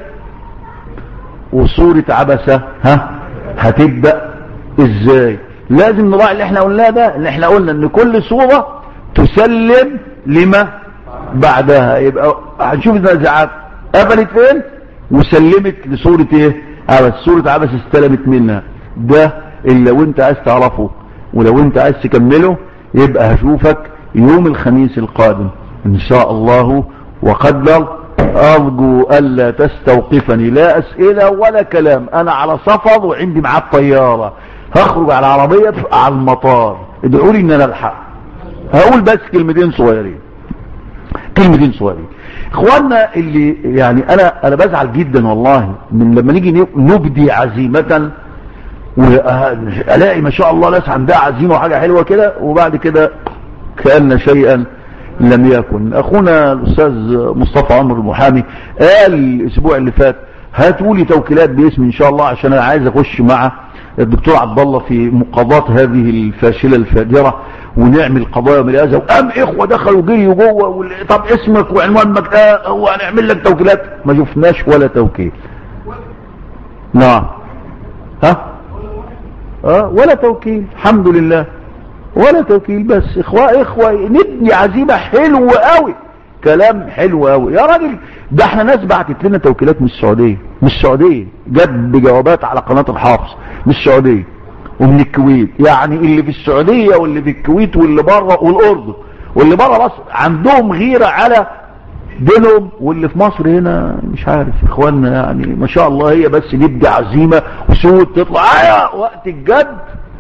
وصورة عبسة ها هتبدأ ازاي لازم نراعي اللي احنا قلناه ده اللي احنا قلنا ان كل صورة تسلم لما بعدها يبقى هنشوف النزعات قفلت فين وسلمت لصورة ايه عبس صورة عبس استلمت منها ده اللي لو انت عايز تعرفه ولو انت عايز تكمله يبقى هشوفك يوم الخميس القادم ان شاء الله وقدر ارجو الا تستوقفني لا اسئلة ولا كلام انا على سفر وعندي معاه الطيارة هخرج على العربية على المطار ادعوا لي ان انا الحق هقول بس كلمتين صغيرين كلمتين صغيرين اخواننا اللي يعني انا انا بزعل جدا والله من لما نيجي نبدي عزيمة والاقي ما شاء الله ناس عندها عزيمة وحاجة حلوة كده وبعد كده كأن شيئا لم يكن اخونا الاستاذ مصطفى عمر المحامي قال الاسبوع اللي فات هاتوا لي توكيلات باسم ان شاء الله عشان انا عايز اخش مع الدكتور عبد الله في مقاضاة هذه الفاشلة الفاجرة ونعمل قضايا من هذا وقام اخوة دخلوا جريوا جوه طب اسمك وعنوان مكتاب وهنعمل لك توكيلات ما شفناش ولا توكيل نعم ها اه ولا توكيل الحمد لله ولا توكيل بس اخوة اخوة نبني عزيمة حلوة قوي كلام حلو قوي يا راجل ده احنا ناس بعتت لنا توكيلات من السعودية من السعودية جت بجوابات على قناة الحافظ من السعودية ومن الكويت يعني اللي في السعودية واللي في الكويت واللي بره والاردن واللي بره مصر عندهم غيرة على دينهم واللي في مصر هنا مش عارف اخواننا يعني ما شاء الله هي بس نبدي عزيمة وسود تطلع آية وقت الجد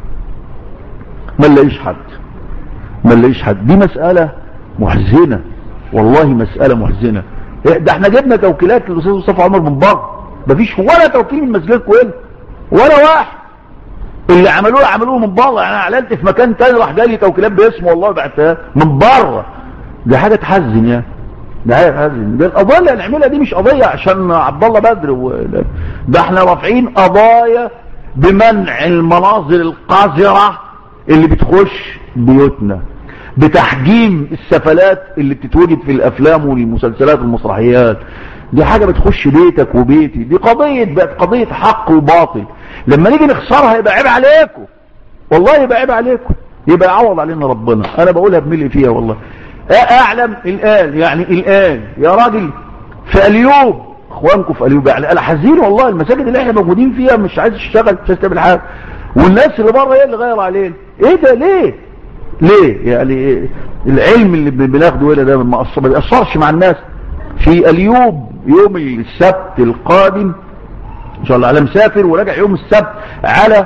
ما نلاقيش حد ما نلاقيش حد دي مسألة محزنة والله مسألة محزنة ده احنا جبنا توكيلات للأستاذ مصطفى عمر من بره مفيش ولا توكيل من مسجدكم هنا ولا واحد اللي عملوه عملوه من بره يعني انا اعلنت في مكان تاني راح جالي توكيلات باسمه والله بعتها من بره دي حاجه تحزن يعني ده حاجه تحزن ده القضايا اللي هنعملها دي مش قضيه عشان عبد الله بدر و... ده احنا رافعين قضايا بمنع المناظر القذره اللي بتخش بيوتنا بتحجيم السفلات اللي بتتوجد في الافلام والمسلسلات والمسرحيات دي حاجة بتخش بيتك وبيتي دي قضية بقت قضية حق وباطل لما نيجي نخسرها يبقى عيب عليكم والله يبقى عيب عليكم يبقى يعوض علينا ربنا انا بقولها بملء فيها والله اعلم الان يعني الان يا راجل في اليوب اخوانكم في اليوب يعني انا حزين والله المساجد اللي احنا موجودين فيها مش عايز تشتغل مش عايز تعمل حاجه والناس اللي بره هي اللي غير علينا ايه ده ليه ليه يعني إيه؟ العلم اللي بناخده هنا ده ما بيأثرش مع الناس في اليوب يوم السبت القادم ان شاء الله على مسافر وراجع يوم السبت على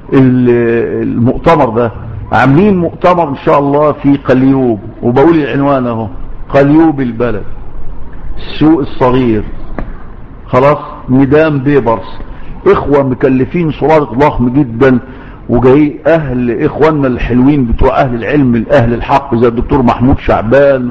المؤتمر ده عاملين مؤتمر ان شاء الله في قليوب وبقول العنوان اهو قليوب البلد السوق الصغير خلاص ميدان بيبرس اخوة مكلفين صرارة ضخم جدا وجاي اهل اخواننا الحلوين بتوع اهل العلم الاهل الحق زي الدكتور محمود شعبان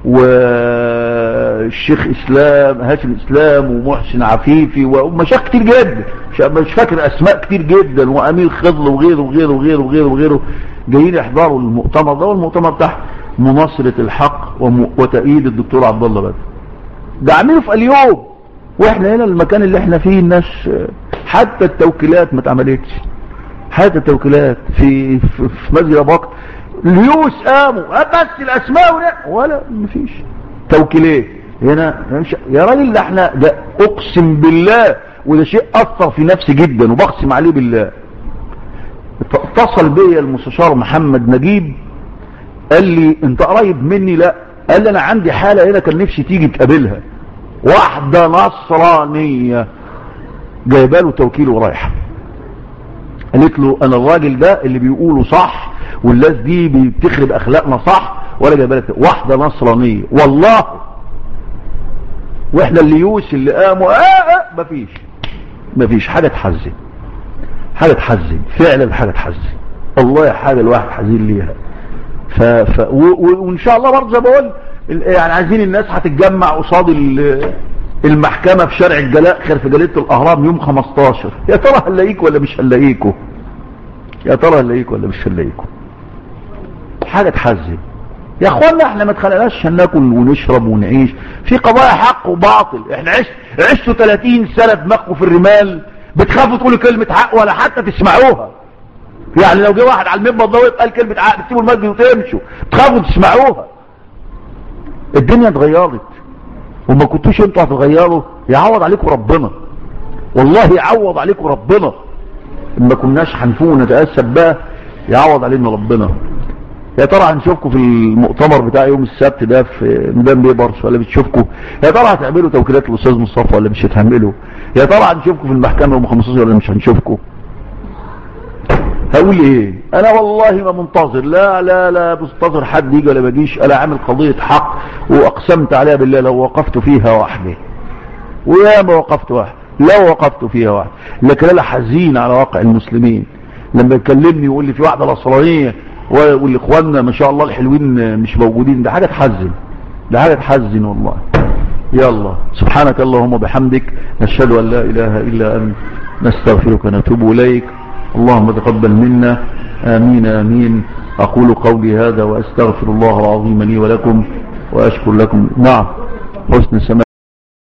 والشيخ اسلام هاشم اسلام ومحسن عفيفي ومشايخ كتير جدا مش فاكر اسماء كتير جدا وامير خضل وغيره وغيره وغيره وغيره وغيره جايين يحضروا المؤتمر ده والمؤتمر تحت مناصرة الحق وتأييد الدكتور عبد الله بدر ده عاملينه في اليوم واحنا هنا المكان اللي احنا فيه الناس حتى التوكيلات ما اتعملتش حتى التوكيلات في في, في مسجد ابو بكر اليوس قاموا بس الاسماء ولا ولا مفيش توكيلات هنا يا راجل ده احنا ده اقسم بالله وده شيء اثر في نفسي جدا وبقسم عليه بالله اتصل بيا المستشار محمد نجيب قال لي انت قريب مني لا قال لي انا عندي حالة هنا كان نفسي تيجي تقابلها واحدة نصرانية جايبه له توكيل ورايحة قالت له انا الراجل ده اللي بيقوله صح والناس دي بتخرب اخلاقنا صح ولا جايبه لك واحده نصرانيه والله واحنا اللي يوس اللي قاموا اه اه مفيش مفيش حاجه تحزن حاجه تحزن فعلا حاجه تحزن والله حاجه الواحد حزين ليها ف... ف... و... و... وان شاء الله برضه زي ما بقول ال- يعني عايزين الناس هتتجمع قصاد ال- المحكمه في شارع الجلاء خير في جريده الاهرام يوم 15 يا ترى هنلاقيكوا ولا مش هنلاقيكوا يا ترى هنلاقيكوا ولا مش هنلاقيكوا حاجه تحزن يا اخوانا احنا ما اتخلقناش عشان ناكل ونشرب ونعيش في قضايا حق وباطل احنا عشت عشتوا 30 سنه دماغكم في الرمال بتخافوا تقولوا كلمه حق ولا حتى تسمعوها يعني لو جه واحد على المنبر ده وقال كلمه حق تسيبوا المسجد وتمشوا تخافوا تسمعوها الدنيا اتغيرت وما كنتوش انتوا هتغيروا يعوض عليكم ربنا والله يعوض عليكم ربنا ما كناش هنفوق ونتأسف بقى يعوض علينا ربنا يا ترى هنشوفكم في المؤتمر بتاع يوم السبت ده في ميدان بيبرس ولا بتشوفكم يا ترى هتعملوا توكيلات الاستاذ مصطفى ولا مش هتعملوا يا ترى هنشوفكم في المحكمه يوم 15 ولا مش هنشوفكم هقول ايه انا والله ما منتظر لا لا لا منتظر حد يجي ولا ما يجيش انا عامل قضيه حق واقسمت عليها بالله لو وقفت فيها وحدي ويا ما وقفت واحد لو وقفت فيها واحد لكن انا حزين على واقع المسلمين لما يكلمني ويقول لي في واحده نصرانيه والاخواننا ما شاء الله الحلوين مش موجودين ده حاجه تحزن ده حاجه تحزن والله يلا سبحانك اللهم وبحمدك نشهد ان لا اله الا انت نستغفرك ونتوب اليك اللهم تقبل منا امين امين اقول قولي هذا واستغفر الله العظيم لي ولكم واشكر لكم نعم حسن سماع